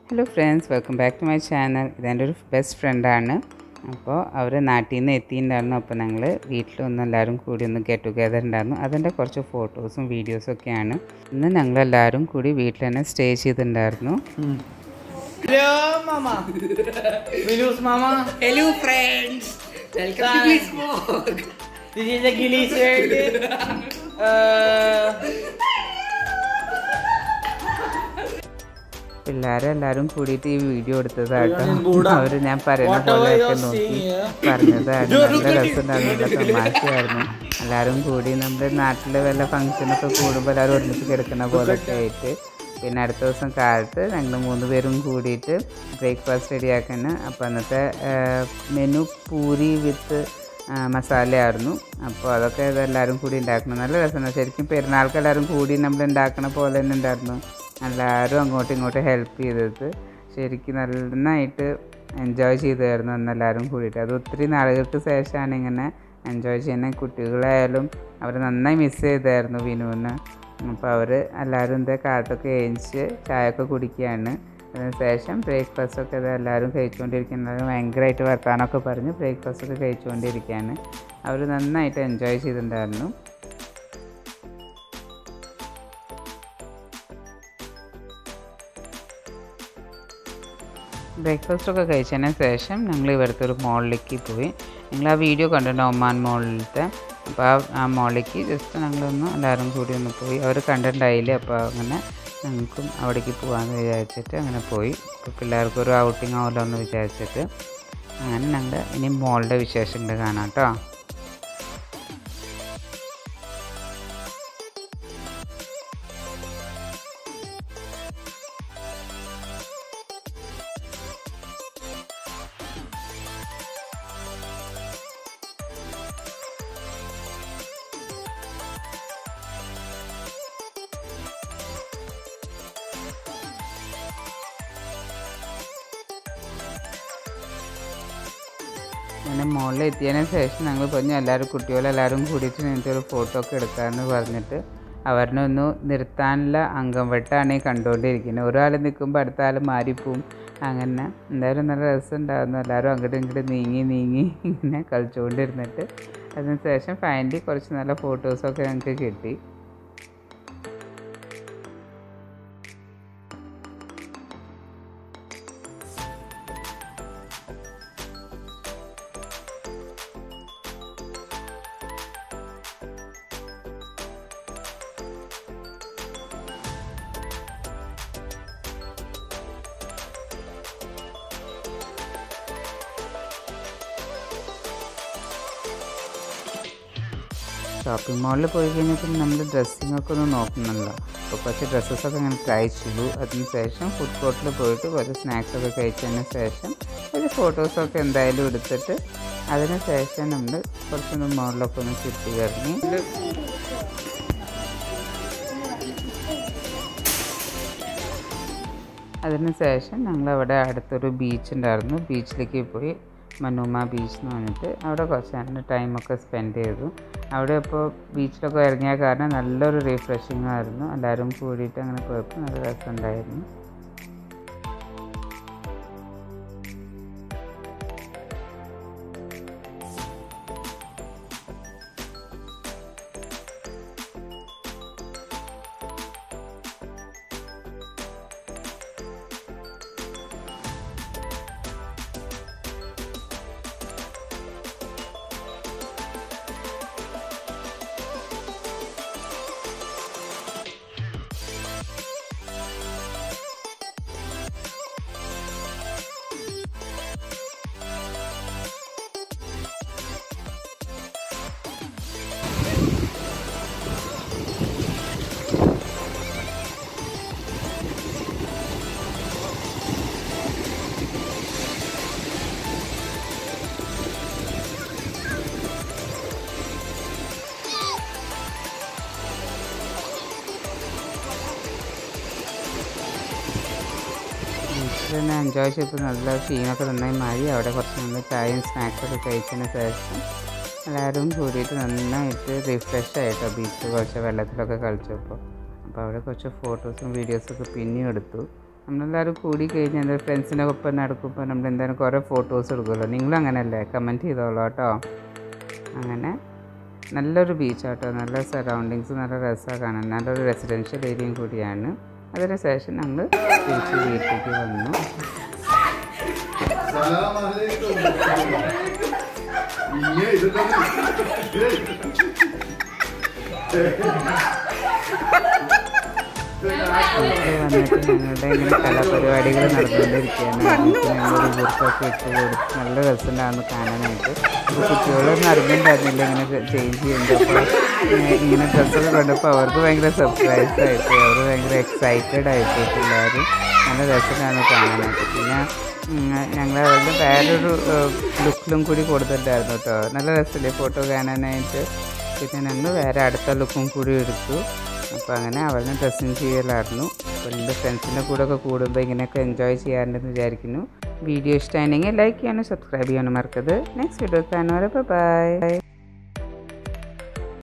Hello friends welcome back to my channel ഇതെൻ്റെ ഒരു best ഫ്രണ്ടാണ് അപ്പോൾ അവർ നാട്ടിൽ നിന്ന് എത്തിയിട്ടുണ്ടായിരുന്നു അപ്പോൾ ഞങ്ങൾ വീട്ടിലൊന്ന് എല്ലാവരും കൂടി ഒന്ന് ഗെറ്റ് ടുഗെദർ ഉണ്ടായിരുന്നു അതിൻ്റെ കുറച്ച് ഫോട്ടോസും വീഡിയോസും ഒക്കെയാണ് ഇന്ന് ഞങ്ങളെല്ലാവരും കൂടി വീട്ടിൽ തന്നെ സ്റ്റേ ചെയ്തിട്ടുണ്ടായിരുന്നു Hello, Mama. Vinus, Mama. Hello friends! Welcome to Hi. Gilly's Vlog! This is the Gilly's World. Uh, പിള്ളേരെ എല്ലാവരും കൂടിയിട്ട് ഈ വീഡിയോ എടുത്തതാട്ടോ ഞാൻ കൂടാ. അവർ ഞാൻ പറയുന്ന Whatever പോലെയൊക്കെ you're നോക്കി seeing here. പറഞ്ഞതാണ് നല്ല രസമുണ്ടായിരുന്നു നല്ല തമാശയായിരുന്നു എല്ലാവരും കൂടി നമ്മുടെ നാട്ടിൽ വല്ല ഫംഗ്ഷനൊക്കെ കൂടുമ്പോൾ എല്ലാവരും ഒരുമിച്ച് കിടക്കുന്ന പോലൊക്കെ ആയിട്ട് പിന്നെ അടുത്ത ദിവസം കാലത്ത് ഞങ്ങൾ മൂന്ന് പേരും കൂടിയിട്ട് ബ്രേക്ക്ഫാസ്റ്റ് റെഡിയാക്കാണ് അപ്പോൾ അന്നത്തെ മെനു പൂരി വിത്ത് മസാലയായിരുന്നു അപ്പോൾ അതൊക്കെ ഇതെല്ലാവരും കൂടി ഉണ്ടാക്കണം നല്ല രസമാണ് ശരിക്കും പെരുന്നാൾക്ക് എല്ലാവരും കൂടി നമ്മൾ ഉണ്ടാക്കണ പോലെ തന്നെ ഉണ്ടായിരുന്നു എല്ലാവരും അങ്ങോട്ടും ഇങ്ങോട്ടും ഹെൽപ്പ് ചെയ്തത് ശരിക്കും നന്നായിട്ട് എൻജോയ് ചെയ്തായിരുന്നു അന്ന് എല്ലാവരും കൂടിയിട്ട് അത് ഒത്തിരി നാളുകൾക്ക് ശേഷമാണ് ഇങ്ങനെ എൻജോയ് ചെയ്യുന്ന കുട്ടികളായാലും അവർ നന്നായി മിസ് ചെയ്തായിരുന്നു വിനുവിന് അപ്പോൾ അവർ എല്ലാവരും ഇതേ കാലത്തൊക്കെ ഏഞ്ചിച്ച് ചായയൊക്കെ കുടിക്കുകയാണ് അതിന് ശേഷം ബ്രേക്ക്ഫാസ്റ്റ് ഒക്കെ ഇത് എല്ലാവരും കഴിച്ചുകൊണ്ടിരിക്കുന്നത് ഭയങ്കരമായിട്ട് വർത്താനമൊക്കെ പറഞ്ഞ് ബ്രേക്ക്ഫാസ്റ്റ് ഒക്കെ കഴിച്ചുകൊണ്ടിരിക്കുകയാണ് അവർ നന്നായിട്ട് എൻജോയ് ചെയ്തിട്ടുണ്ടായിരുന്നു ബ്രേക്ക്ഫാസ്റ്റ് ഒക്കെ കഴിച്ചതിന് ശേഷം ഞങ്ങൾ ഇവിടുത്തെ ഒരു മോളിലേക്ക് പോയി നിങ്ങൾ ആ വീഡിയോ കണ്ടിട്ടുണ്ട് ഒമാൻ മോളിലത്തെ അപ്പോൾ ആ ആ മോളിലേക്ക് ജസ്റ്റ് ഞങ്ങളൊന്ന് എല്ലാവരും കൂടി ഒന്ന് പോയി അവർ കണ്ടിട്ടുണ്ടായില്ല അപ്പോൾ അങ്ങനെ ഞങ്ങൾക്കും അവിടേക്ക് പോകാമെന്ന് വിചാരിച്ചിട്ട് അങ്ങനെ പോയി ഇപ്പോൾ പിള്ളേർക്ക് ഒരു ഔട്ടിംഗ് ആവുമല്ലോ എന്ന് വിചാരിച്ചിട്ട് അങ്ങനെ ഞങ്ങൾ ഇനി മോളുടെ വിശേഷങ്ങൾ കാണാം കേട്ടോ അങ്ങനെ മുകളിൽ എത്തിയതിന് ശേഷം ഞങ്ങൾ പറഞ്ഞു എല്ലാവരും കുട്ടികളെല്ലാവരും കൂടിയിട്ട് നിന്നിട്ട് ഒരു ഫോട്ടോ ഒക്കെ എടുക്കാമെന്ന് പറഞ്ഞിട്ട് അവരിനെ ഒന്ന് നിർത്താനുള്ള അംഗം വെട്ടാണ് ഈ കണ്ടുകൊണ്ടിരിക്കുന്നത് ഒരാൾ നിൽക്കുമ്പോൾ അടുത്ത ആൾ മാറിപ്പോവും അങ്ങനെ എന്തായാലും നല്ല രസമുണ്ടായിരുന്നു എല്ലാവരും അങ്ങോട്ടും ഇങ്ങോട്ടും നീങ്ങി നീങ്ങി ഇങ്ങനെ കളിച്ചുകൊണ്ടിരുന്നിട്ട് അതിന് ശേഷം ഫൈനലി കുറച്ച് നല്ല ഫോട്ടോസൊക്കെ ഞങ്ങൾക്ക് കിട്ടി ഷോപ്പിംഗ് മാളിൽ പോയി കഴിഞ്ഞാൽ പിന്നെ നമ്മൾ ഡ്രസ്സിങ് ഒക്കെ ഒന്ന് നോക്കണമല്ലോ അപ്പോൾ കുറച്ച് ഡ്രസ്സസൊക്കെ അങ്ങനെ ട്രൈ ചെയ്തു അതിന് ശേഷം ഫുഡ് കോർട്ടിൽ പോയിട്ട് കുറച്ച് സ്നാക്സ് ഒക്കെ കഴിച്ചതിന് ശേഷം ഒരു ഫോട്ടോസൊക്കെ എന്തായാലും എടുത്തിട്ട് അതിന് ശേഷം നമ്മൾ കുറച്ചൊന്ന് മോളിലൊക്കെ ഒന്ന് ചുറ്റി ഇറങ്ങി അതിന് ശേഷം ഞങ്ങൾ അവിടെ അടുത്തൊരു ബീച്ച് ഉണ്ടായിരുന്നു ബീച്ചിലേക്ക് പോയി മനുമ ബീച്ച് എന്ന് പറഞ്ഞിട്ട് അവിടെ കുറച്ച് നേരം ടൈമൊക്കെ സ്പെൻഡ് ചെയ്തു അവിടെ ഇപ്പോൾ ബീച്ചിലൊക്കെ ഇറങ്ങിയ കാരണം നല്ലൊരു റീഫ്രഷിങ് ആയിരുന്നു എല്ലാവരും കൂടിയിട്ട് അങ്ങനെ പോയപ്പോൾ നല്ല രസമുണ്ടായിരുന്നു ബീച്ചിൽ തന്നെ എൻജോയ് ചെയ്തപ്പോൾ നല്ല ക്ഷീണമൊക്കെ നന്നായി മാറി അവിടെ കുറച്ച് നമ്മൾ ചായയും സ്നാക്സൊക്കെ കഴിച്ചതിന് ശേഷം എല്ലാവരും കൂടിയിട്ട് നന്നായിട്ട് റിഫ്രഷ് ആയിട്ടോ ബീച്ചിൽ കുറച്ച് വെള്ളത്തിലൊക്കെ കളിച്ചപ്പോൾ അപ്പോൾ അവിടെ കുറച്ച് ഫോട്ടോസും വീഡിയോസൊക്കെ പിന്നെയും എടുത്തു നമ്മളെല്ലാവരും കൂടി കഴിഞ്ഞ് എന്താ ഫ്രണ്ട്സിൻ്റെ ഒപ്പം നടക്കുമ്പോൾ നമ്മൾ എന്തായാലും കുറേ ഫോട്ടോസ് എടുക്കുമല്ലോ നിങ്ങളും അങ്ങനെയല്ലേ കമൻറ്റ് ചെയ്തോളൂ കേട്ടോ അങ്ങനെ നല്ലൊരു ബീച്ചാട്ടോ നല്ല സറൗണ്ടിങ്സ് നല്ല രസമാണ് കാണാൻ നല്ലൊരു റെസിഡൻഷ്യൽ ഏരിയയും കൂടിയാണ് അതിന് ശേഷം ഞങ്ങൾ തിരിച്ച് വീട്ടിലേക്ക് വന്നു വീട്ടിൽ വന്നിട്ട് ഞങ്ങളുടെ ഇങ്ങനെ കലാപരിപാടികൾ നടന്നുകൊണ്ടിരിക്കുകയാണ് അതിലേക്ക് ഞങ്ങളൊരു ബുർക്കൊക്കെ ഇട്ട് കൊടുത്ത് നല്ല രസമുണ്ടാകുന്നു കാണാനായിട്ട് അപ്പോൾ കുട്ടികളൊന്നും അറിഞ്ഞിട്ടുണ്ടായിരുന്നില്ല ഇങ്ങനെ ചേഞ്ച് ചെയ്യുമ്പോൾ അപ്പോൾ ഇങ്ങനെ ഡ്രസ്സൊക്കെ കണ്ടപ്പോൾ അവർക്ക് ഭയങ്കര സർപ്രൈസ് ആയിപ്പോയി അവർ ഭയങ്കര എക്സൈറ്റഡ് ആയിപ്പോയി എല്ലാവരും നല്ല രസമാണ് കാണാനായിട്ട് പിന്നെ ഞങ്ങൾ അവരുടെ വേറൊരു ലുക്കിലും കൂടി കൊടുത്തിട്ടുണ്ടായിരുന്നു കേട്ടോ നല്ല രസമില്ലേ ഫോട്ടോ കാണാനായിട്ട് പിന്നെ ഞങ്ങൾ വേറെ അടുത്ത ലുക്കും കൂടി എടുത്തു അപ്പോൾ അങ്ങനെ അവളിനെ ഡ്രസ്സിങ് ചെയ്യലായിരുന്നു അപ്പോൾ എൻ്റെ ഫ്രണ്ട്സിൻ്റെ കൂടെ ഒക്കെ കൂടുമ്പോൾ ഇങ്ങനെയൊക്കെ എൻജോയ് ചെയ്യാറുണ്ടെന്ന് വിചാരിക്കുന്നു വീഡിയോ ഇഷ്ടമായിരുന്നെങ്കിൽ ലൈക്ക് ചെയ്യാനും സബ്സ്ക്രൈബ് ചെയ്യാനും മറക്കരുത് നെക്സ്റ്റ് വീഡിയോ കാണുവരെ ബൈ